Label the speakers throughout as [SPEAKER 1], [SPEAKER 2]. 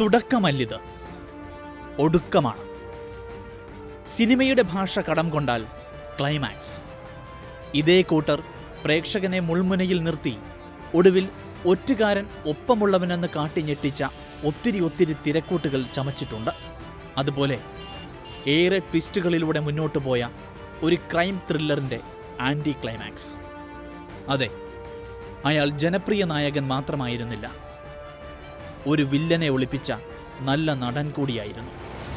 [SPEAKER 1] തുടക്കമല്ലിത് ഒടുക്കമാണ് സിനിമയുടെ ഭാഷ കടം കൊണ്ടാൽ ക്ലൈമാക്സ് ഇതേ കൂട്ടർ പ്രേക്ഷകനെ മുൾമുനയിൽ നിർത്തി ഒടുവിൽ ഒറ്റുകാരൻ ഒപ്പമുള്ളവനെന്ന് കാട്ടി ഞെട്ടിച്ച ഒത്തിരി ഒത്തിരി തിരക്കൂട്ടുകൾ ചമച്ചിട്ടുണ്ട് അതുപോലെ ഏറെ ട്വിസ്റ്റുകളിലൂടെ മുന്നോട്ട് പോയ ഒരു ക്രൈം ത്രില്ലറിന്റെ ആന്റി ക്ലൈമാക്സ് അതെ അയാൾ ജനപ്രിയ നായകൻ മാത്രമായിരുന്നില്ല ഒരു വില്ലനെ ഒളിപ്പിച്ച നല്ല നടൻ കൂടിയായിരുന്നു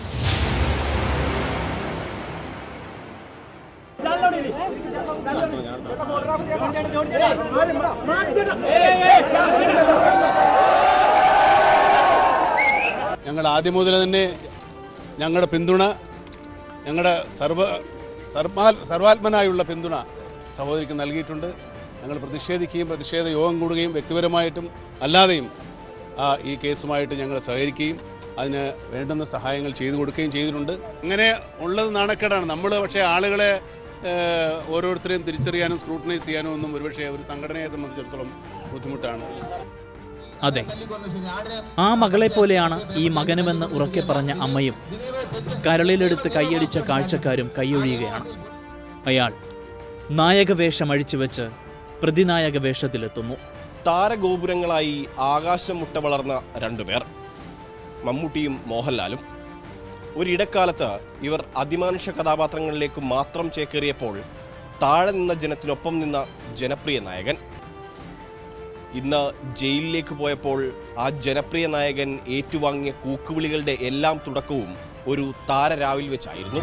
[SPEAKER 2] ഞങ്ങൾ ആദ്യം മുതൽ തന്നെ ഞങ്ങളുടെ പിന്തുണ ഞങ്ങളുടെ സർവ സർവാൽ സർവാത്മനായുള്ള പിന്തുണ സഹോദരിക്ക് നൽകിയിട്ടുണ്ട് ഞങ്ങൾ പ്രതിഷേധിക്കുകയും പ്രതിഷേധ യോഗം കൂടുകയും വ്യക്തിപരമായിട്ടും അല്ലാതെയും ആ, ഈ കേസുമായിട്ട് ഞങ്ങൾ സഹകരിക്കുകയും അതിന് വേണ്ടുന്ന സഹായങ്ങൾ ചെയ്തു കൊടുക്കുകയും ചെയ്തിട്ടുണ്ട് അങ്ങനെ ഉള്ളത് നാണക്കേടാണ് നമ്മൾ പക്ഷേ ആളുകളെ ഏഹ്, ഓരോരുത്തരെയും തിരിച്ചറിയാനും സ്ക്രൂട്ടനൈസ് ചെയ്യാനും ഒന്നും ഒരുപക്ഷെ ഒരു സംഘടനയെ സംബന്ധിച്ചിടത്തോളം ബുദ്ധിമുട്ടാണ്
[SPEAKER 1] അതെ ആ മകളെ പോലെയാണ് ഈ മകനുമെന്ന് ഉറക്കെ പറഞ്ഞ അമ്മയും കരളിലെടുത്ത് കൈയടിച്ച കാഴ്ചക്കാരും കൈയൊഴിയുകയാണ് അയാൾ നായകവേഷം അഴിച്ചുവെച്ച് പ്രതിനായക വേഷത്തിലെത്തുന്നു
[SPEAKER 3] താരഗോപുരങ്ങളായി ആകാശം മുട്ട വളർന്ന രണ്ടുപേർ മമ്മൂട്ടിയും മോഹൻലാലും ഒരിടക്കാലത്ത് ഇവർ അതിമാനുഷ കഥാപാത്രങ്ങളിലേക്ക് മാത്രം ചേക്കേറിയപ്പോൾ താഴെ നിന്ന ജനത്തിനൊപ്പം നിന്ന ജനപ്രിയ നായകൻ ഇന്ന് ജയിലിലേക്ക് പോയപ്പോൾ ആ ജനപ്രിയ നായകൻ ഏറ്റുവാങ്ങിയ കൂക്കുവിളികളുടെ എല്ലാം തുടക്കവും ഒരു താരരാവിൽ വെച്ചായിരുന്നു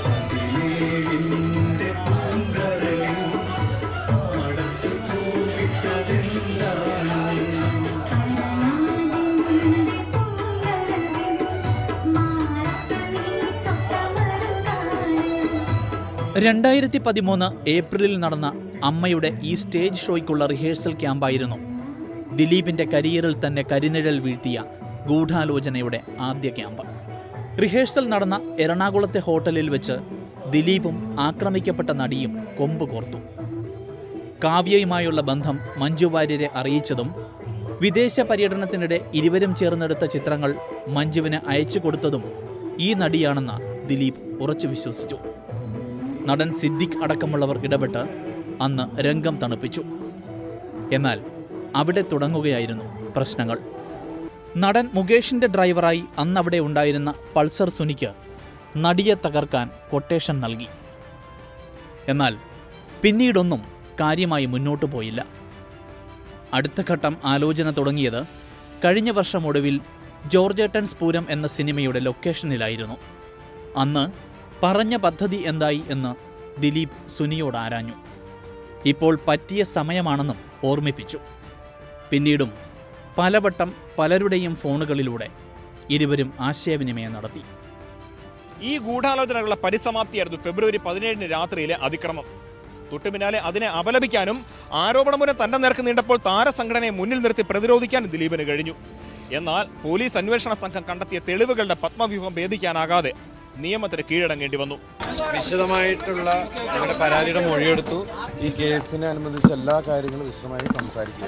[SPEAKER 1] രണ്ടായിരത്തി പതിമൂന്ന് ഏപ്രിലിൽ നടന്ന അമ്മയുടെ ഈ സ്റ്റേജ് ഷോയ്ക്കുള്ള റിഹേഴ്സൽ ക്യാമ്പായിരുന്നു ദിലീപിന്റെ കരിയറിൽ തന്നെ കരിനിഴൽ വീഴ്ത്തിയ ഗൂഢാലോചനയുടെ ആദ്യ ക്യാമ്പ് റിഹേഴ്സൽ നടന്ന എറണാകുളത്തെ ഹോട്ടലിൽ വെച്ച് ദിലീപും ആക്രമിക്കപ്പെട്ട നടിയും കൊമ്പ് കോർത്തു കാവ്യയുമായുള്ള ബന്ധം മഞ്ജു വാര്യരെ അറിയിച്ചതും വിദേശ പര്യടനത്തിനിടെ ഇരുവരും ചേർന്നെടുത്ത ചിത്രങ്ങൾ മഞ്ജുവിന് അയച്ചു കൊടുത്തതും ഈ നടിയാണെന്ന് ദിലീപ് ഉറച്ചു വിശ്വസിച്ചു നടൻ സിദ്ദിഖ് അടക്കമുള്ളവർ ഇടപെട്ട് അന്ന് രംഗം തണുപ്പിച്ചു എന്നാൽ അവിടെ തുടങ്ങുകയായിരുന്നു പ്രശ്നങ്ങൾ നടൻ മുകേഷിന്റെ ഡ്രൈവറായി അന്ന് അവിടെ ഉണ്ടായിരുന്ന പൾസർ സുനിക്ക് നടിയെ തകർക്കാൻ കൊട്ടേഷൻ നൽകി എന്നാൽ പിന്നീടൊന്നും കാര്യമായി മുന്നോട്ടു പോയില്ല അടുത്ത ഘട്ടം ആലോചന തുടങ്ങിയത് കഴിഞ്ഞ വർഷം ഒടുവിൽ ജോർജേട്ടൻ സ്പൂരം എന്ന സിനിമയുടെ ലൊക്കേഷനിലായിരുന്നു അന്ന് പറഞ്ഞ പദ്ധതി എന്തായി എന്ന് ദിലീപ് സുനിയോട് ആരാഞ്ഞു ഇപ്പോൾ പറ്റിയ സമയമാണെന്നും ഓർമ്മിപ്പിച്ചു പിന്നീടും പലവട്ടം പലരുടെയും ഫോണുകളിലൂടെ ഇരുവരും ആശയവിനിമയം നടത്തി
[SPEAKER 4] ഈ ഗൂഢാലോചനകളുടെ പരിസമാപ്തിയായിരുന്നു ഫെബ്രുവരി പതിനേഴിന് രാത്രിയിലെ അതിക്രമം തൊട്ടു പിന്നാലെ അതിനെ അപലപിക്കാനും ആരോപണമുരം തന്റെ നേർക്ക് നീണ്ടപ്പോൾ താരസംഘടനയെ മുന്നിൽ നിർത്തി പ്രതിരോധിക്കാനും ദിലീപിന് കഴിഞ്ഞു എന്നാൽ പോലീസ് അന്വേഷണ സംഘം കണ്ടെത്തിയ തെളിവുകളുടെ പത്മവ്യൂഹം ഭേദിക്കാനാകാതെ നിയമത്തിന് കീഴടങ്ങേണ്ടി വന്നു
[SPEAKER 5] വിശദമായിട്ടുള്ള ഞങ്ങളുടെ പരാതിയുടെ മൊഴിയെടുത്തു ഈ കേസിനെ അനുബന്ധിച്ച എല്ലാ കാര്യങ്ങളും വിശദമായി സംസാരിക്കും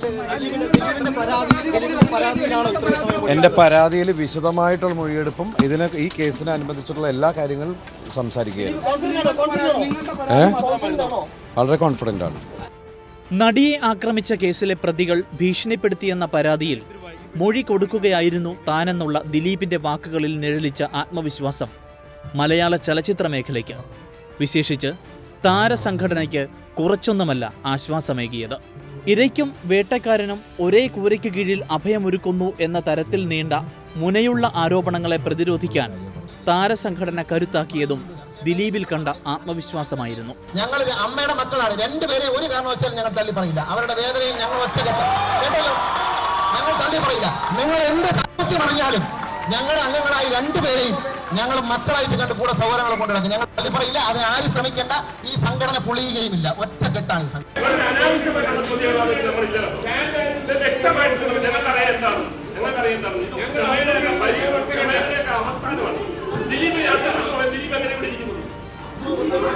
[SPEAKER 5] എന്റെ പരാതിയിൽ വിശദമായിട്ടുള്ള മൊഴിയെടുപ്പും ഇതിനെ ഈ കേസിനെ അനുബന്ധിച്ചിട്ടുള്ള എല്ലാ കാര്യങ്ങളും സംസാരിക്കുകയായിരുന്നു ഏ വളരെ കോൺഫിഡൻ്റ് ആണ്
[SPEAKER 1] നടിയെ ആക്രമിച്ച കേസിലെ പ്രതികൾ ഭീഷണിപ്പെടുത്തിയെന്ന പരാതിയിൽ മൊഴി കൊടുക്കുകയായിരുന്നു താനെന്നുള്ള ദിലീപിന്റെ വാക്കുകളിൽ നിഴലിച്ച ആത്മവിശ്വാസം മലയാള ചലച്ചിത്ര മേഖലയ്ക്ക് വിശേഷിച്ച് താരസംഘടനയ്ക്ക് കുറച്ചൊന്നുമല്ല ആശ്വാസമേകിയത് ഇരയ്ക്കും വേട്ടക്കാരനും ഒരേ കൂരയ്ക്ക് കീഴിൽ അഭയമൊരുക്കുന്നു എന്ന തരത്തിൽ നീണ്ട മുനയുള്ള ആരോപണങ്ങളെ പ്രതിരോധിക്കാൻ താരസംഘടന കരുത്താക്കിയതും ദിലീപിൽ കണ്ട ആത്മവിശ്വാസമായിരുന്നു
[SPEAKER 6] ഞങ്ങൾ അമ്മയുടെ മക്കളാണ് രണ്ടുപേരെ ഒരു കാരണവശാലും ഞങ്ങൾ തള്ളി പറയില്ല അവരുടെ വേദനയും ഞങ്ങൾ ഒറ്റക്കെട്ടാം കേട്ടല്ലോ ഞങ്ങൾ തള്ളി പറയില്ല നിങ്ങൾ എന്ത് സത്യം പറഞ്ഞാലും ഞങ്ങളുടെ അംഗങ്ങളായി രണ്ടുപേരെയും ഞങ്ങൾ മക്കളായിട്ട് കണ്ട് കൂടെ സൗകര്യങ്ങൾ കൊണ്ടുനടക്കും ഞങ്ങൾ തള്ളി പറയില്ല അതിന് ആരും ശ്രമിക്കേണ്ട ഈ സംഘടന പൊളിയുകയുമില്ല ഒറ്റക്കെട്ടാണ് ഈ സംഘടന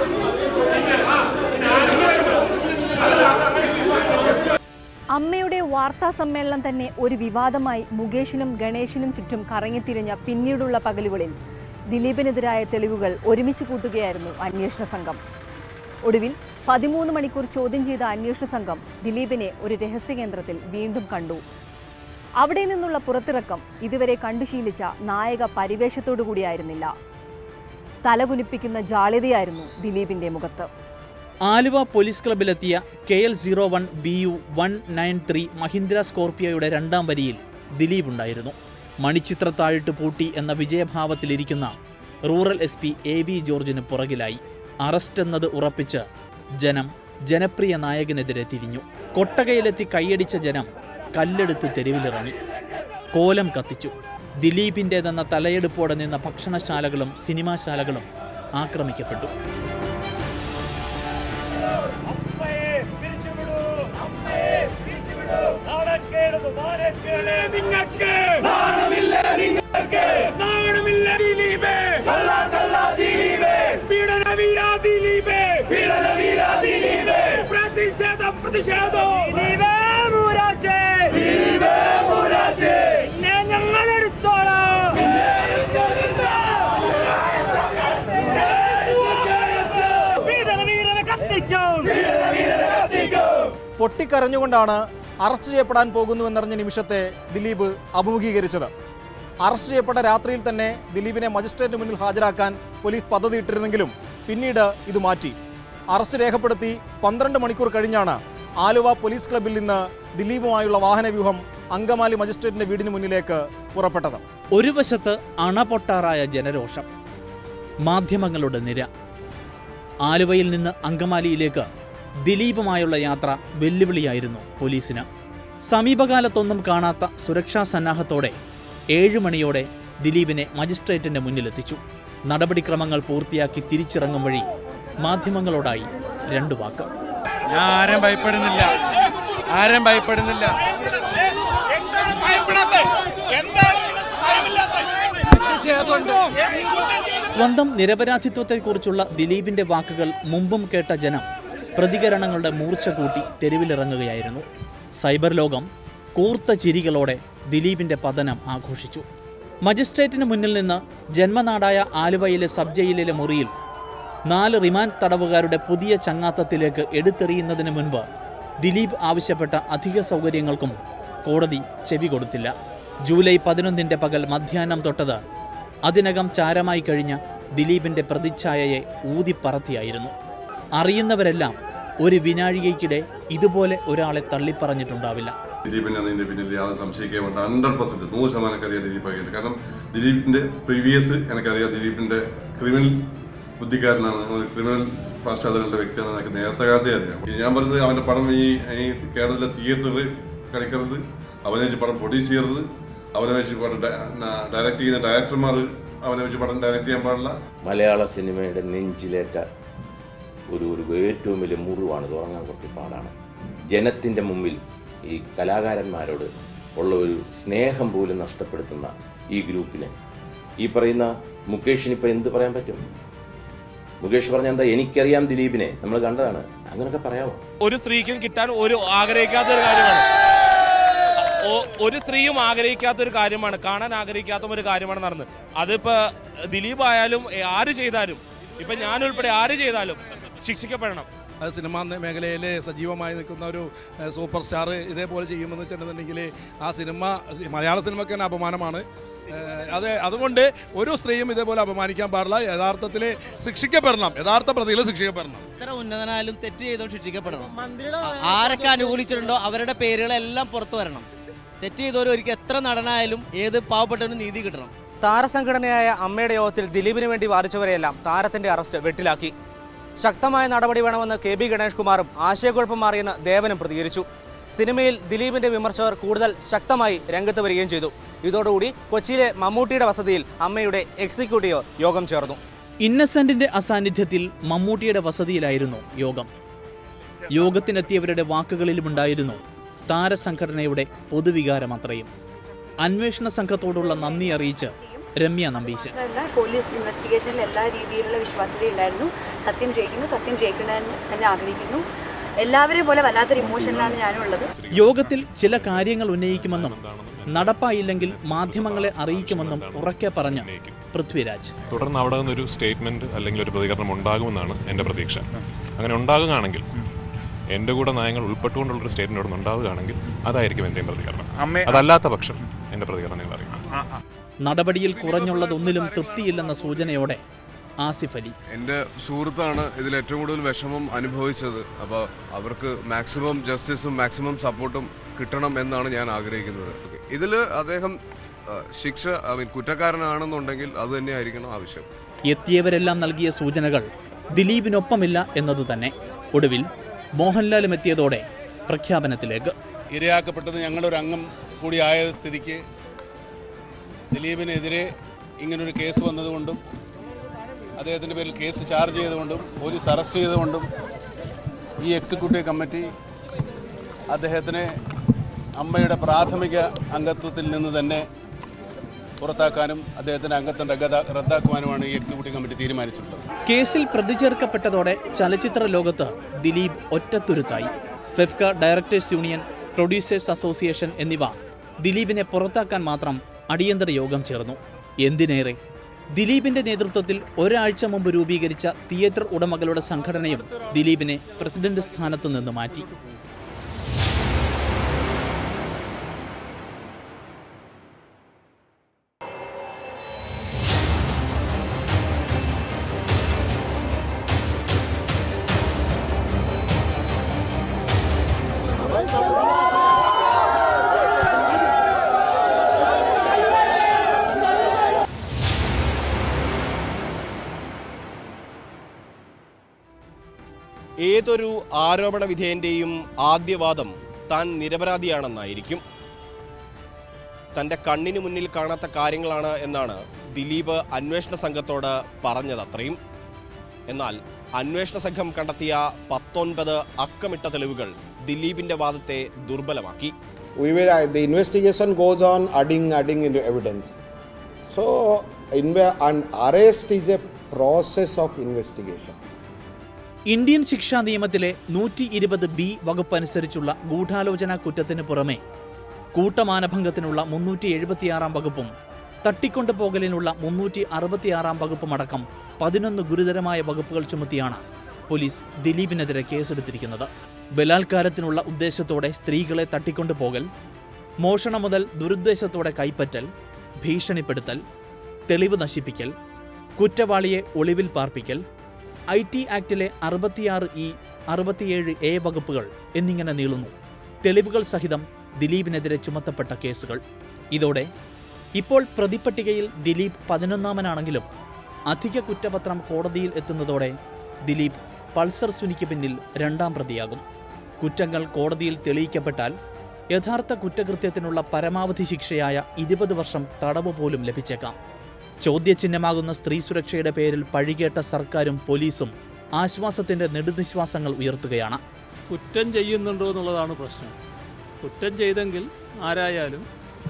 [SPEAKER 7] അമ്മയുടെ വാർത്താ സമ്മേളനം തന്നെ ഒരു വിവാദമായി മുകേഷിനും ഗണേഷിനും ചുറ്റും കറങ്ങിത്തിരിഞ്ഞ പിന്നീടുള്ള പകലുകളിൽ ദിലീപിനെതിരായ തെളിവുകൾ ഒരുമിച്ച് കൂട്ടുകയായിരുന്നു അന്വേഷണ സംഘം ഒടുവിൽ പതിമൂന്ന് മണിക്കൂർ ചോദ്യം ചെയ്ത അന്വേഷണ സംഘം ദിലീപിനെ ഒരു രഹസ്യകേന്ദ്രത്തിൽ വീണ്ടും കണ്ടു അവിടെ നിന്നുള്ള പുറത്തിറക്കം ഇതുവരെ കണ്ടുശീലിച്ച നായക പരിവേഷത്തോടു കൂടിയായിരുന്നില്ല തലകുനിപ്പിക്കുന്ന ജാള്യതയായിരുന്നു ദിലീപിന്റെ മുഖത്ത്
[SPEAKER 1] ആലുവ പോലീസ് ക്ലബിലെത്തിയ K L zero one B U one nine three Mahindra സ്കോർപിയോയുടെ രണ്ടാം വരിയിൽ ദിലീപ് ഉണ്ടായിരുന്നു മണിച്ചിത്രത്താഴിട്ട് പൂട്ടി എന്ന വിജയഭാവത്തിലിരിക്കുന്ന rural S P A V ജോർജിന് പുറകിലായി അറസ്റ്റ് എന്നത് ഉറപ്പിച്ച് ജനം ജനപ്രിയ നായകനെതിരെ തിരിഞ്ഞു കൊട്ടകയിലെത്തി കൈയടിച്ച ജനം കല്ലെടുത്ത് തെരുവിലിറങ്ങി കോലം കത്തിച്ചു ദിലീപിൻ്റെതെന്ന തലയെടുപ്പോടെ നിന്ന ഭക്ഷണശാലകളും സിനിമാശാലകളും ആക്രമിക്കപ്പെട്ടു
[SPEAKER 8] നിങ്ങൾക്ക് നാണമില്ല ദിലീപേ പീഡനവീര ദിലീപേ പീഡനവീര ദിലീപേ പ്രതിഷേധം പ്രതിഷേധം ദിലീപേ മൂരാജേ ദിലീപേ മൂരാജേ എന്നെ ഞങ്ങൾ എടുത്തോളാം പീഡനവീരനെ കത്തിക്കും പീഡനവീരനെ കത്തിക്കും
[SPEAKER 9] പൊട്ടിക്കരഞ്ഞുകൊണ്ടാണ് അറസ്റ്റ് ചെയ്യപ്പെടാൻ പോകുന്നുവെന്നറിഞ്ഞ നിമിഷത്തെ ദിലീപ് അഭിമുഖീകരിച്ചത് അറസ്റ്റ് ചെയ്യപ്പെട്ട രാത്രിയിൽ തന്നെ ദിലീപിനെ മജിസ്ട്രേറ്റ് മുന്നിൽ ഹാജരാക്കാൻ പോലീസ് പദ്ധതിയിട്ടിരുന്നെങ്കിലും പിന്നീട് ഇത് മാറ്റി അറസ്റ്റ് രേഖപ്പെടുത്തി പന്ത്രണ്ട് മണിക്കൂർ കഴിഞ്ഞാണ് ആലുവ പോലീസ് ക്ലബിൽ നിന്ന് ദിലീപുമായുള്ള വാഹനവ്യൂഹം അങ്കമാലി മജിസ്ട്രേറ്റിന്റെ വീടിന് മുന്നിലേക്ക് പുറപ്പെട്ടത്
[SPEAKER 1] ഒരു വശത്ത് അണപൊട്ടാറായ ജനരോഷം മാധ്യമങ്ങളുടെ നിര ആലുവയിൽ നിന്ന് അങ്കമാലിയിലേക്ക് ദിലീപുമായുള്ള യാത്ര വെല്ലുവിളിയായിരുന്നു പോലീസിന് സമീപകാലത്തൊന്നും കാണാത്ത സുരക്ഷാ സന്നാഹത്തോടെ ഏഴ് മണിയോടെ ദിലീപിനെ മജിസ്ട്രേറ്റിന്റെ മുന്നിലെത്തിച്ചു നടപടിക്രമങ്ങൾ പൂർത്തിയാക്കി തിരിച്ചിറങ്ങും വഴി മാധ്യമങ്ങളോടായി രണ്ടു വാക്ക്
[SPEAKER 5] ഞാൻ ആരും ഭയപ്പെടുന്നില്ല ആരും ഭയപ്പെടുന്നില്ല
[SPEAKER 8] എന്താണ് ഭയപ്പെടാത്തത് എന്താണ് നിങ്ങൾക്ക് ഭയമില്ലാത്തത്
[SPEAKER 1] സ്വന്തം നിരപരാധിത്വത്തെക്കുറിച്ചുള്ള ദിലീപിന്റെ വാക്കുകൾ മുമ്പും കേട്ട ജനം പ്രതികരണങ്ങളുടെ മൂർച്ച കൂട്ടി തെരുവിലിറങ്ങുകയായിരുന്നു സൈബർ ലോകം കൂർത്ത ചിരികളോടെ ദിലീപിന്റെ പതനം ആഘോഷിച്ചു മജിസ്ട്രേറ്റിന് മുന്നിൽ നിന്ന് ജന്മനാടായ ആലുവയിലെ സബ് ജയിലിലെ മുറിയിൽ നാല് റിമാൻഡ് തടവുകാരുടെ പുതിയ ചങ്ങാത്തത്തിലേക്ക് എടുത്തെറിയുന്നതിന് മുൻപ് ദിലീപ് ആവശ്യപ്പെട്ട അധിക സൗകര്യങ്ങൾക്കും കോടതി ചെവി കൊടുത്തില്ല ജൂലൈ പതിനൊന്നിൻ്റെ പകൽ മധ്യാഹ്നം തൊട്ടത് അതിനകം ചാരമായി കഴിഞ്ഞ ദിലീപിൻ്റെ പ്രതിച്ഛായയെ ഊതിപ്പറത്തിയായിരുന്നു അറിയുന്നവരെല്ലാം ഒരു വിനാഴികയ്ക്കിടെ ഇതുപോലെ ഒരാളെ തള്ളിപ്പറഞ്ഞിട്ടുണ്ടാവില്ല
[SPEAKER 10] ദിലീപിനെ അതിന്റെ പിന്നിൽ യാതൊരു സംശയിക്കാൻ വേണ്ട ഹൺഡ്രഡ് പെർസെന്റ് നൂറ് ശതമാനം എനിക്കറിയാം ദിലീപ് ആയിട്ട് കാരണം ദിലീപിന്റെ പ്രീവിയസ് എനിക്കറിയാം ദിലീപിന്റെ ക്രിമിനൽ ബുദ്ധിക്കാരനാണ് ഒരു ക്രിമിനൽ പശ്ചാത്തലമുള്ള വ്യക്തിയാണ് എനിക്ക് നേരത്തെ കാലത്തേ അറിയാം ഈ ഞാൻ പറയുന്നത് അവന്റെ പടം ഈ ഈ കേരളത്തിലെ തിയേറ്ററിൽ കളിക്കരുത് അവനെ വെച്ച് പടം പ്രൊഡ്യൂസ് ചെയ്യരുത് അവനെ വെച്ച് പടം ഡയറക്റ്റ് ചെയ്യുന്ന ഡയറക്ടർമാർ അവനെ വെച്ച് പടം ഡയറക്റ്റ് ചെയ്യാൻ പാടില്ല
[SPEAKER 11] മലയാള സിനിമയുടെ നെഞ്ചിലേറ്റ ഒരു ഒരു ഏറ്റവും വലിയ മുറിവാണ് ഇത് ഉറങ്ങാൻ കുറച്ച് പാടാണ് ജനത്തിൻ്റെ മുമ്പിൽ ഈ കലാകാരന്മാരോട് ഉള്ള ഒരു സ്നേഹം പോലും നഷ്ടപ്പെടുത്തുന്ന ഈ ഗ്രൂപ്പിനെ ഈ പറയുന്ന മുകേഷിന് ഇപ്പോൾ എന്ത് പറയാൻ പറ്റും മുകേഷ് പറഞ്ഞ എന്താ എനിക്കറിയാം ദിലീപിനെ നമ്മൾ കണ്ടതാണ് അങ്ങനെയൊക്കെ പറയാമോ
[SPEAKER 12] ഒരു സ്ത്രീക്കും കിട്ടാൻ ഒരു ആഗ്രഹിക്കാത്ത ഒരു കാര്യമാണ് ഒ- ഒരു സ്ത്രീയും ആഗ്രഹിക്കാത്ത ഒരു കാര്യമാണ് കാണാൻ ആഗ്രഹിക്കാത്ത ഒരു കാര്യമാണ് നടന്നത് അതിപ്പോ ദിലീപ് ആയാലും എ, ആര് ചെയ്താലും ഇപ്പൊ ഞാൻ ഉൾപ്പെടെ ആര് ചെയ്താലും ശിക്ഷിക്കപ്പെടണം
[SPEAKER 13] അത് സിനിമാ മേഖലയിൽ സജീവമായി നിൽക്കുന്ന ഒരു ഏഹ്, സൂപ്പർ സ്റ്റാർ ഇതേപോലെ ചെയ്യുമെന്ന് വെച്ചിട്ടുണ്ടെങ്കിൽ ആ സിനിമ മലയാള സിനിമയ്ക്ക് തന്നെ അപമാനമാണ് ഏഹ്, അത് അതുകൊണ്ട് ഒരു സ്ത്രീയും ഇതേപോലെ അപമാനിക്കാൻ പാടില്ല യഥാർത്ഥത്തിൽ ശിക്ഷിക്കപ്പെടണം യഥാർത്ഥ പ്രതികൾ ശിക്ഷിക്കപ്പെടണം
[SPEAKER 14] എത്ര ഉന്നതനായാലും തെറ്റ് ചെയ്തോ ശിക്ഷിക്കപ്പെടണം ആ- ആരൊക്കെ അനുകൂലിച്ചിട്ടുണ്ടോ അവരുടെ പേരുകളെല്ലാം പുറത്തു വരണം തെറ്റ് ചെയ്തവർ ഒരിക്കൽ എത്ര നടനായാലും ഏത് പാവപ്പെട്ടവനും നീതി കിട്ടണം
[SPEAKER 15] താരസംഘടനയായ അമ്മയുടെ യോഗത്തിൽ ദിലീപിന് വേണ്ടി വാദിച്ചവരെയെല്ലാം താരത്തിന്റെ അറസ്റ്റ് വെട്ടിലാക്കി ശക്തമായ നടപടി വേണമെന്ന് കെ ബി ഗണേഷ് കുമാറും ആശയക്കുഴപ്പം മാറിയെന്ന് ദേവനും പ്രതികരിച്ചു സിനിമയിൽ ദിലീപിന്റെ വിമർശകർ കൂടുതൽ ശക്തമായി രംഗത്ത് വരികയും ചെയ്തു ഇതോടുകൂടി കൊച്ചിയിലെ മമ്മൂട്ടിയുടെ വസതിയിൽ അമ്മയുടെ എക്സിക്യൂട്ടീവ് യോഗം ചേർന്നു
[SPEAKER 1] ഇന്നസെന്റിന്റെ അസാന്നിധ്യത്തിൽ മമ്മൂട്ടിയുടെ വസതിയിലായിരുന്നു യോഗം യോഗത്തിനെത്തിയവരുടെ വാക്കുകളിലുമുണ്ടായിരുന്നു താരസംഘടനയുടെ പൊതുവികാരം അത്രയും അന്വേഷണ സംഘത്തോടുള്ള നന്ദി അറിയിച്ച് രമ്യ നമ്പീശൻ
[SPEAKER 7] എല്ലാ പോലീസ് ഇൻവെസ്റ്റിഗേഷനിൽ എല്ലാ രീതിയിലുള്ള വിശ്വാസ്യത ഉണ്ടായിരുന്നു സത്യം ജയിക്കുന്നു സത്യം ജയിക്കണമെന്ന് തന്നെ ആഗ്രഹിക്കുന്നു
[SPEAKER 16] എല്ലാവരെയും പോലെ വല്ലാത്തൊരു ഇമോഷനിലാണ് ഞാനും ഉള്ളത്
[SPEAKER 1] യോഗത്തിൽ ചില കാര്യങ്ങൾ ഉന്നയിക്കുമെന്നും നടപ്പായില്ലെങ്കിൽ മാധ്യമങ്ങളെ അറിയിക്കുമെന്നും ഉറക്കെ പറഞ്ഞ പൃഥ്വിരാജ്
[SPEAKER 17] തുടർന്ന് അവിടെ നിന്നൊരു സ്റ്റേറ്റ്മെന്റ് അല്ലെങ്കിൽ ഒരു പ്രതികരണം ഉണ്ടാകുമെന്നാണ് എൻ്റെ പ്രതീക്ഷ അങ്ങനെ ഉണ്ടാകുകയാണെങ്കിൽ എൻ്റെ കൂടെ നയങ്ങൾ ഉൾപ്പെട്ടുകൊണ്ടുള്ളൊരു സ്റ്റേറ്റ്മെന്റ് അവിടെ ഉണ്ടാവുകയാണെങ്കിൽ അതായിരിക്കും എൻ്റെയും പ്രതികരണം അതല്ലാത്ത പക്ഷം എൻ്റെ പ്രതികരണം നിങ്ങൾ അറിയിക്കും
[SPEAKER 1] നടപടിയിൽ കുറഞ്ഞുള്ളതൊന്നിലും തൃപ്തിയില്ലെന്ന സൂചനയോടെ ആസിഫ് അലി
[SPEAKER 18] എൻ്റെ സുഹൃത്താണ് ഇതിൽ ഏറ്റവും കൂടുതൽ വിഷമം അനുഭവിച്ചത് അപ്പോൾ അവർക്ക് മാക്സിമം ജസ്റ്റിസും മാക്സിമം സപ്പോർട്ടും കിട്ടണം എന്നാണ് ഞാൻ ആഗ്രഹിക്കുന്നത് ഇതിൽ അദ്ദേഹം ആ, ശിക്ഷ ഐ മീൻ കുറ്റക്കാരനാണെന്നുണ്ടെങ്കിൽ അത് തന്നെയായിരിക്കണം ആവശ്യം
[SPEAKER 1] എത്തിയവരെല്ലാം നൽകിയ സൂചനകൾ ദിലീപിനൊപ്പമില്ല എന്നത് തന്നെ ഒടുവിൽ മോഹൻലാലും എത്തിയതോടെ പ്രഖ്യാപനത്തിലേക്ക്
[SPEAKER 2] ഇരയാക്കപ്പെട്ടത് ഞങ്ങളൊരു അംഗം കൂടിയായ സ്ഥിതിക്ക് ദിലീപിനെതിരെ ഇങ്ങനൊരു കേസ് വന്നതുകൊണ്ടും അദ്ദേഹത്തിൻ്റെ പേരിൽ കേസ് ചാർജ് ചെയ്തുകൊണ്ടും പോലീസ് അറസ്റ്റ് ചെയ്തുകൊണ്ടും ഈ എക്സിക്യൂട്ടീവ് കമ്മിറ്റി അദ്ദേഹത്തിനെ അമ്മയുടെ പ്രാഥമിക അംഗത്വത്തിൽ നിന്ന് തന്നെ പുറത്താക്കാനും അദ്ദേഹത്തിൻ്റെ അംഗത്വം റദ്ദാ- റദ്ദാക്കുവാനുമാണ് ഈ എക്സിക്യൂട്ടീവ് കമ്മിറ്റി തീരുമാനിച്ചിട്ടുള്ളത്
[SPEAKER 1] കേസിൽ പ്രതി ചേർക്കപ്പെട്ടതോടെ ചലച്ചിത്ര ലോകത്ത് ദിലീപ് ഒറ്റത്തുരുത്തായി FEFKA directors union producers association എന്നിവ ദിലീപിനെ പുറത്താക്കാൻ മാത്രം അടിയന്തര യോഗം ചേർന്നു എന്തിനേറെ ദിലീപിന്റെ നേതൃത്വത്തിൽ ഒരാഴ്ച മുമ്പ് രൂപീകരിച്ച തിയേറ്റർ ഉടമകളുടെ സംഘടനയും ദിലീപിനെ പ്രസിഡന്റ് സ്ഥാനത്തു നിന്ന് മാറ്റി
[SPEAKER 3] ഏതൊരു ആരോപണ വിധേയന്റെയും ആദ്യവാദം താൻ നിരപരാധിയാണെന്നായിരിക്കും തൻ്റെ കണ്ണിന് മുന്നിൽ കാണാത്ത കാര്യങ്ങളാണ് എന്നാണ് ദിലീപ് അന്വേഷണ സംഘത്തോട് പറഞ്ഞതത്രയും എന്നാൽ അന്വേഷണ സംഘം കണ്ടെത്തിയ പത്തൊൻപത് അക്കമിട്ട തെളിവുകൾ ദിലീപിന്റെ വാദത്തെ ദുർബലമാക്കി
[SPEAKER 19] we were uh, the investigation goes on adding adding into evidence so inve- an arrest is a process of investigation
[SPEAKER 1] Indian ശിക്ഷാ നിയമത്തിലെ നൂറ്റി ഇരുപത് ബി വകുപ്പ് അനുസരിച്ചുള്ള ഗൂഢാലോചന കുറ്റത്തിന് പുറമെ കൂട്ടമാനഭംഗത്തിനുള്ള മുന്നൂറ്റി എഴുപത്തിയാറാം വകുപ്പും തട്ടിക്കൊണ്ടുപോകലിനുള്ള മുന്നൂറ്റി അറുപത്തിയാറാം വകുപ്പും അടക്കം പതിനൊന്ന് ഗുരുതരമായ വകുപ്പുകൾ ചുമത്തിയാണ് പോലീസ് ദിലീപിനെതിരെ കേസെടുത്തിരിക്കുന്നത് ബലാത്കാരത്തിനുള്ള ഉദ്ദേശത്തോടെ സ്ത്രീകളെ തട്ടിക്കൊണ്ടുപോകൽ മോഷണം മുതൽ ദുരുദ്ദേശത്തോടെ കൈപ്പറ്റൽ ഭീഷണിപ്പെടുത്തൽ തെളിവ് നശിപ്പിക്കൽ കുറ്റവാളിയെ ഒളിവിൽ പാർപ്പിക്കൽ ഐ ടി ആക്ടിലെ അറുപത്തിയാറ് ഇ അറുപത്തിയേഴ് എ വകുപ്പുകൾ എന്നിങ്ങനെ നീളുന്നു തെളിവുകൾ സഹിതം ദിലീപിനെതിരെ ചുമത്തപ്പെട്ട കേസുകൾ ഇതോടെ ഇപ്പോൾ പ്രതിപ്പട്ടികയിൽ ദിലീപ് പതിനൊന്നാമനാണെങ്കിലും അധിക കുറ്റപത്രം കോടതിയിൽ എത്തുന്നതോടെ ദിലീപ് പൾസർ സുനിക്ക് പിന്നിൽ രണ്ടാം പ്രതിയാകും കുറ്റങ്ങൾ കോടതിയിൽ തെളിയിക്കപ്പെട്ടാൽ യഥാർത്ഥ കുറ്റകൃത്യത്തിനുള്ള പരമാവധി ശിക്ഷയായ ഇരുപത് വർഷം തടവ് പോലും ലഭിച്ചേക്കാം ചോദ്യചിഹ്നമാകുന്ന സ്ത്രീ സുരക്ഷയുടെ പേരിൽ പഴികേട്ട സർക്കാരും പോലീസും ആശ്വാസത്തിന്റെ നെടുനിശ്വാസങ്ങൾ ഉയർത്തുകയാണ്
[SPEAKER 20] കുറ്റം ചെയ്യുന്നുണ്ടോ എന്നുള്ളതാണ് പ്രശ്നം കുറ്റം ചെയ്തെങ്കിൽ ആരായാലും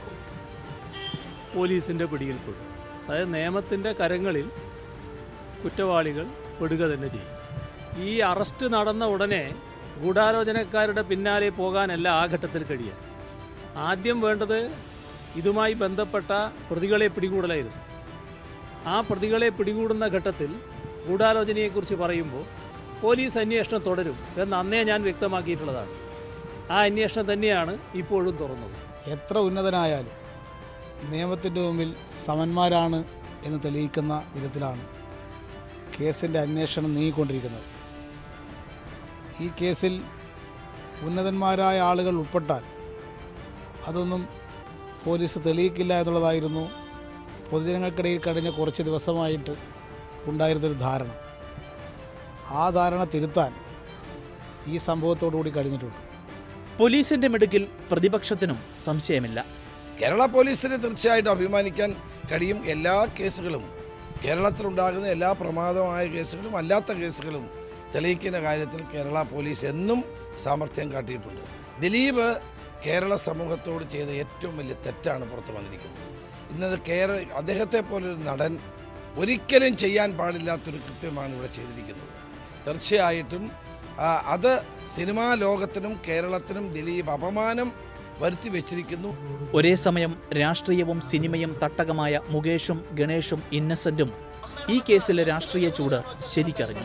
[SPEAKER 20] പോലീസിൻ്റെ പിടിയിൽപ്പെടും അതായത് നിയമത്തിൻ്റെ കരങ്ങളിൽ കുറ്റവാളികൾ പെടുക തന്നെ ചെയ്യും ഈ അറസ്റ്റ് നടന്ന ഉടനെ ഗൂഢാലോചനക്കാരുടെ പിന്നാലെ പോകാനല്ല ആ ഘട്ടത്തിൽ കഴിയുക ആദ്യം വേണ്ടത് ഇതുമായി ബന്ധപ്പെട്ട പ്രതികളെ പിടികൂടലായിരുന്നു ആ പ്രതികളെ പിടികൂടുന്ന ഘട്ടത്തിൽ ഗൂഢാലോചനയെക്കുറിച്ച് പറയുമ്പോൾ പോലീസ് അന്വേഷണം തുടരും എന്ന് അന്നേ ഞാൻ വ്യക്തമാക്കിയിട്ടുള്ളതാണ് ആ അന്വേഷണം തന്നെയാണ് ഇപ്പോഴും തുറന്നത്
[SPEAKER 21] എത്ര ഉന്നതനായാലും നിയമത്തിൻ്റെ മുമ്പിൽ സമന്മാരാണ് എന്ന് തെളിയിക്കുന്ന വിധത്തിലാണ് കേസിൻ്റെ അന്വേഷണം നീങ്ങിക്കൊണ്ടിരിക്കുന്നത് ഈ കേസിൽ ഉന്നതന്മാരായ ആളുകൾ ഉൾപ്പെട്ടാൽ അതൊന്നും പോലീസ് തെളിയിക്കില്ല എന്നുള്ളതായിരുന്നു പൊതുജനങ്ങൾക്കിടയിൽ കഴിഞ്ഞ കുറച്ച് ദിവസമായിട്ട് ഉണ്ടായിരുന്നൊരു ധാരണ ആ ധാരണ തിരുത്താൻ ഈ സംഭവത്തോടുകൂടി കഴിഞ്ഞിട്ടുണ്ട്
[SPEAKER 1] പോലീസിന്റെ മിടുക്കിൽ പ്രതിപക്ഷത്തിനും സംശയമില്ല
[SPEAKER 22] കേരള പോലീസിന് തീർച്ചയായിട്ടും അഭിമാനിക്കാൻ കഴിയും എല്ലാ കേസുകളും കേരളത്തിലുണ്ടാകുന്ന എല്ലാ പ്രമാദമായ കേസുകളും അല്ലാത്ത കേസുകളും തെളിയിക്കുന്ന കാര്യത്തിൽ കേരള പോലീസ് എന്നും സാമർഥ്യം കാട്ടിയിട്ടുണ്ട് ദിലീപ് കേരള സമൂഹത്തോട് ചെയ്ത ഏറ്റവും വലിയ തെറ്റാണ് പുറത്തു വന്നിരിക്കുന്നത് ഇന്നത് കേരള അദ്ദേഹത്തെ പോലൊരു നടൻ ഒരിക്കലും ചെയ്യാൻ പാടില്ലാത്തൊരു കൃത്യമാണ് ഇവിടെ ചെയ്തിരിക്കുന്നത് തീർച്ചയായിട്ടും ആ, അത് സിനിമാ ലോകത്തിനും കേരളത്തിനും ദിലീപ് അപമാനം വരുത്തി വെച്ചിരിക്കുന്നു
[SPEAKER 1] ഒരേ സമയം രാഷ്ട്രീയവും സിനിമയും തട്ടകമായ മുകേഷും ഗണേഷും ഇന്നസെന്റും ഈ കേസിലെ രാഷ്ട്രീയ ചൂട് ശരിക്കറിഞ്ഞു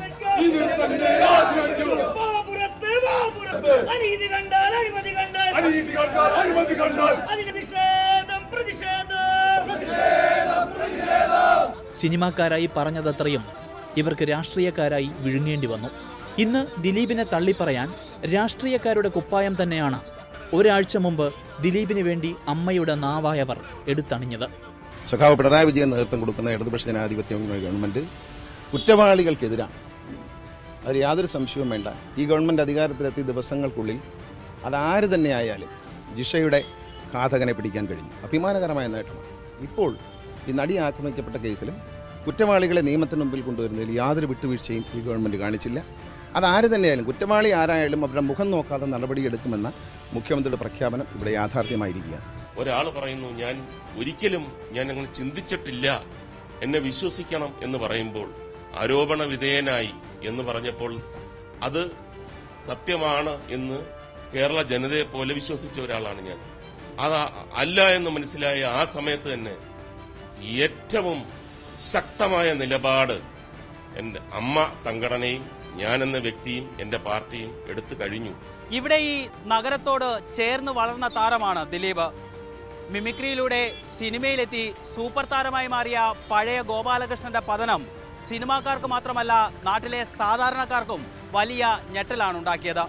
[SPEAKER 8] അനീതി കണ്ടാൽ അഴിമതി കണ്ടാൽ അനീതി കണ്ടാൽ അഴിമതി കണ്ടാൽ അതിന് നിഷേധം പ്രതിഷേധം പ്രതിഷേധം പ്രതിഷേധം
[SPEAKER 1] സിനിമാക്കാരായി പറഞ്ഞതത്രയും ഇവർക്ക് രാഷ്ട്രീയക്കാരായി വിഴുങ്ങേണ്ടി വന്നു ഇന്ന് ദിലീപിനെ തള്ളിപ്പറയാൻ രാഷ്ട്രീയക്കാരുടെ കുപ്പായം തന്നെയാണ് ഒരാഴ്ച മുമ്പ് ദിലീപിന് വേണ്ടി അമ്മയുടെ നാവായവർ എടുത്തണിഞ്ഞത്
[SPEAKER 4] സഖാവ് പിണറായി വിജയൻ നേതൃത്വം കൊടുക്കുന്ന ഇടതുപക്ഷ ജനാധിപത്യ ഗവൺമെന്റ് കുറ്റവാളികൾക്കെതിരാണ് അതിൽ യാതൊരു സംശയവും വേണ്ട ഈ ഗവൺമെന്റ് അധികാരത്തിലെത്തിയ ദിവസങ്ങൾക്കുള്ളിൽ അതാര് തന്നെ ആയാലും ജിഷയുടെ ഘാതകനെ പിടിക്കാൻ കഴിഞ്ഞു അഭിമാനകരമായ നേട്ടമാണ് ഇപ്പോൾ ഈ നടി ആക്രമിക്കപ്പെട്ട കേസിലും കുറ്റവാളികളെ നിയമത്തിന് മുമ്പിൽ കൊണ്ടുവരുന്നതിൽ യാതൊരു വിട്ടുവീഴ്ചയും ഈ ഗവൺമെന്റ് കാണിച്ചില്ല അതാര് തന്നെയായാലും കുറ്റവാളി ആരായാലും അവരുടെ മുഖം നോക്കാതെ നടപടിയെടുക്കുമെന്ന മുഖ്യമന്ത്രിയുടെ പ്രഖ്യാപനം ഇവിടെ യാഥാർത്ഥ്യമായിരിക്കുകയാണ്
[SPEAKER 6] ഒരാൾ പറയുന്നു ഞാൻ ഒരിക്കലും ഞാൻ അങ്ങനെ ചിന്തിച്ചിട്ടില്ല എന്നെ വിശ്വസിക്കണം എന്ന് പറയുമ്പോൾ ആരോപണ വിധേയനായി എന്ന് പറഞ്ഞപ്പോൾ അത് സത്യമാണ് എന്ന് കേരള ജനതയെ പോലെ വിശ്വസിച്ച ഒരാളാണ് ഞാൻ അത് അല്ല എന്ന് മനസ്സിലായ ആ സമയത്ത് തന്നെ ഏറ്റവും ശക്തമായ നിലപാട് എന്റെ അമ്മ സംഘടനയും ഞാൻ എന്ന വ്യക്തിയും എന്റെ പാർട്ടിയും എടുത്തു കഴിഞ്ഞു
[SPEAKER 23] ഇവിടെ ഈ നഗരത്തോട് ചേർന്ന് വളർന്ന താരമാണ് ദിലീപ് മിമിക്രിയിലൂടെ സിനിമയിലെത്തി സൂപ്പർ താരമായി മാറിയ പഴയ ഗോപാലകൃഷ്ണന്റെ പതനം സിനിമാക്കാർക്ക് മാത്രമല്ല നാട്ടിലെ സാധാരണക്കാർക്കും വലിയ ഞെട്ടലാണ് ഉണ്ടാക്കിയത്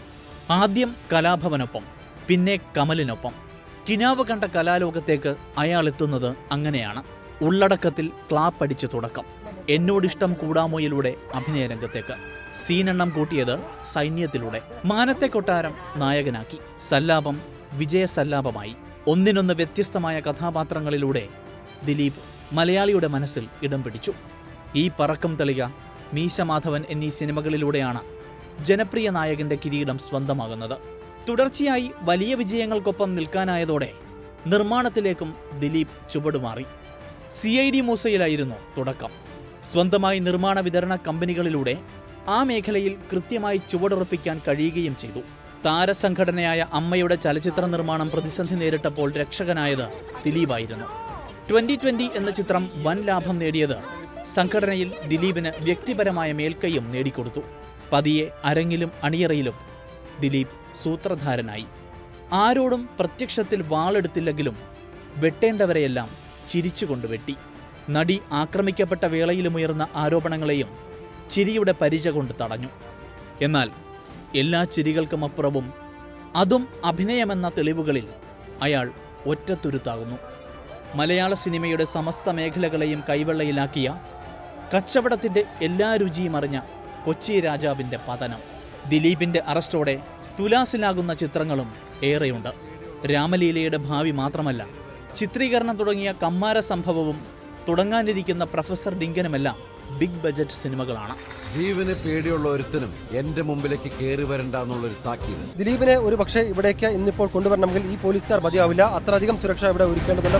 [SPEAKER 1] ആദ്യം കലാഭവനൊപ്പം പിന്നെ കമലിനൊപ്പം കിനാവ് കണ്ട കലാലോകത്തേക്ക് അയാൾ എത്തുന്നത് അങ്ങനെയാണ് ഉള്ളടക്കത്തിൽ ക്ലാപ്പടിച്ച് തുടക്കം എന്നോടിഷ്ടം കൂടാമോയിലൂടെ അഭിനയ രംഗത്തേക്ക് സീനെണ്ണം കൂട്ടിയത് സൈന്യത്തിലൂടെ മാനത്തെ കൊട്ടാരം നായകനാക്കി സല്ലാപം വിജയസല്ലാപമായി ഒന്നിനൊന്ന് വ്യത്യസ്തമായ കഥാപാത്രങ്ങളിലൂടെ ദിലീപ് മലയാളിയുടെ മനസ്സിൽ ഇടം പിടിച്ചു ഈ പറക്കം തെളിക മീശമാധവൻ എന്നീ സിനിമകളിലൂടെയാണ് ജനപ്രിയ നായകന്റെ കിരീടം സ്വന്തമാകുന്നത് തുടർച്ചയായി വലിയ വിജയങ്ങൾക്കൊപ്പം നിൽക്കാനായതോടെ നിർമ്മാണത്തിലേക്കും ദിലീപ് ചുവടുമാറി സി ഐ ഡി മൂസയിലായിരുന്നു തുടക്കം സ്വന്തമായി നിർമ്മാണ വിതരണ കമ്പനികളിലൂടെ ആ മേഖലയിൽ കൃത്യമായി ചുവടുറപ്പിക്കാൻ കഴിയുകയും ചെയ്തു താരസംഘടനയായ അമ്മയുടെ ചലച്ചിത്ര നിർമ്മാണം പ്രതിസന്ധി നേരിട്ടപ്പോൾ രക്ഷകനായത് ദിലീപായിരുന്നു ട്വന്റി ട്വന്റി എന്ന ചിത്രം വൻ ലാഭം നേടിയത് സംഘടനയിൽ ദിലീപിന് വ്യക്തിപരമായ മേൽക്കൈയും നേടിക്കൊടുത്തു പതിയെ അരങ്ങിലും അണിയറയിലും ദിലീപ് സൂത്രധാരനായി ആരോടും പ്രത്യക്ഷത്തിൽ വാളെടുത്തില്ലെങ്കിലും വെട്ടേണ്ടവരെയെല്ലാം ചിരിച്ചുകൊണ്ട് വെട്ടി നടി ആക്രമിക്കപ്പെട്ട വേളയിലുമുയർന്ന ആരോപണങ്ങളെയും ചിരിയുടെ പരിച കൊണ്ട് തടഞ്ഞു എന്നാൽ എല്ലാ ചിരികൾക്കുമപ്പുറവും അതും അഭിനയമെന്ന തെളിവുകളിൽ അയാൾ ഒറ്റത്തുരുത്താകുന്നു മലയാള സിനിമയുടെ സമസ്ത മേഖലകളെയും കൈവെള്ളയിലാക്കിയ കച്ചവടത്തിന്റെ എല്ലാ രുചിയും അറിഞ്ഞ കൊച്ചി രാജാവിന്റെ പതനം ദിലീപിന്റെ അറസ്റ്റോടെ തുലാസിലാകുന്ന ചിത്രങ്ങളും ഏറെയുണ്ട് രാമലീലയുടെ ഭാവി മാത്രമല്ല ചിത്രീകരണം തുടങ്ങിയ കമ്മാര സംഭവവും തുടങ്ങാനിരിക്കുന്ന പ്രൊഫസർ ഡിങ്കനുമെല്ലാം ബിഗ് ബജറ്റ് സിനിമകളാണ്
[SPEAKER 24] ജീവന് പേടിയുള്ള ഒരുത്തനും എന്റെ മുമ്പിലേക്ക് കയറി വരണ്ട എന്നുള്ളൊരു താക്കീത്
[SPEAKER 25] ദിലീപിനെ ഒരു പക്ഷേ ഇവിടേക്ക് ഇന്നിപ്പോൾ കൊണ്ടുവരണമെങ്കിൽ ഈ പോലീസുകാർ മതിയാവില്ല അത്രയധികം സുരക്ഷ ഇവിടെ ഒരുക്കേണ്ടതുണ്ട്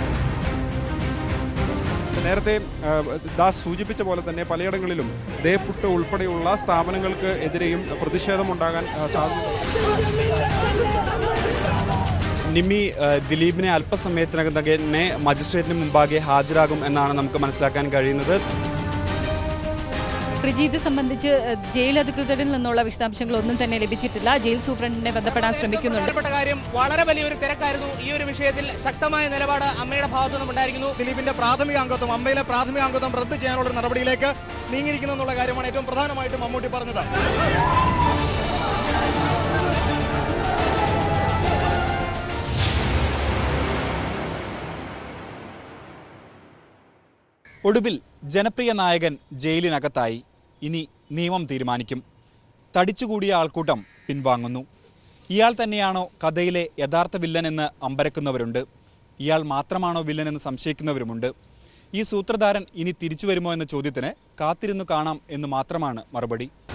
[SPEAKER 26] നേരത്തെ ആ, ദാസ് സൂചിപ്പിച്ച പോലെ തന്നെ പലയിടങ്ങളിലും ദേപ്പുട്ട് ഉൾപ്പെടെയുള്ള സ്ഥാപനങ്ങൾക്ക് എതിരെയും പ്രതിഷേധമുണ്ടാകാൻ ആ, സാധ്യത നിമ്മി ആ, ദിലീപിനെ അല്പസമയത്തിനകം തന്നെ മജിസ്ട്രേറ്റിന് മുമ്പാകെ ഹാജരാകും എന്നാണ് നമുക്ക് മനസ്സിലാക്കാൻ കഴിയുന്നത്
[SPEAKER 27] പ്രജീത് സംബന്ധിച്ച് ഏഹ്, ജയിൽ അധികൃതരിൽ നിന്നുള്ള വിശദാംശങ്ങൾ ഒന്നും തന്നെ ലഭിച്ചിട്ടില്ല ജയിൽ സൂപ്രണ്ടിനെ ബന്ധപ്പെടാൻ ശ്രമിക്കുന്നുണ്ട്
[SPEAKER 15] പ്രധാനപ്പെട്ട കാര്യം വളരെ വലിയൊരു തിരക്കായിരുന്നു ഈ ഒരു വിഷയത്തിൽ ശക്തമായ നിലപാട് അമ്മയുടെ ഭാഗത്തു നിന്നും ഉണ്ടായിരിക്കുന്നു
[SPEAKER 9] ദിലീപിന്റെ പ്രാഥമിക അംഗത്വം അമ്മയിലെ പ്രാഥമിക അംഗത്വം റദ്ദ് ചെയ്യാനുള്ള ഒരു നടപടിയിലേക്ക് നീങ്ങിയിരിക്കുന്നു എന്നുള്ള കാര്യമാണ് ഏറ്റവും പ്രധാനമായിട്ടും മമ്മൂട്ടി പറഞ്ഞത്
[SPEAKER 28] ഒടുവിൽ ജനപ്രിയ നായകൻ ജയിലിനകത്തായി ഇനി നിയമം തീരുമാനിക്കും തടിച്ചുകൂടിയ ആൾക്കൂട്ടം പിൻവാങ്ങുന്നു ഇയാൾ തന്നെയാണോ കഥയിലെ യഥാർത്ഥ വില്ലനെന്ന് അമ്പരക്കുന്നവരുണ്ട് ഇയാൾ മാത്രമാണോ വില്ലനെന്ന് സംശയിക്കുന്നവരുമുണ്ട് ഈ സൂത്രധാരൻ ഇനി തിരിച്ചു വരുമോ എന്ന ചോദ്യത്തിന് കാത്തിരുന്നു കാണാം എന്ന് മാത്രമാണ് മറുപടി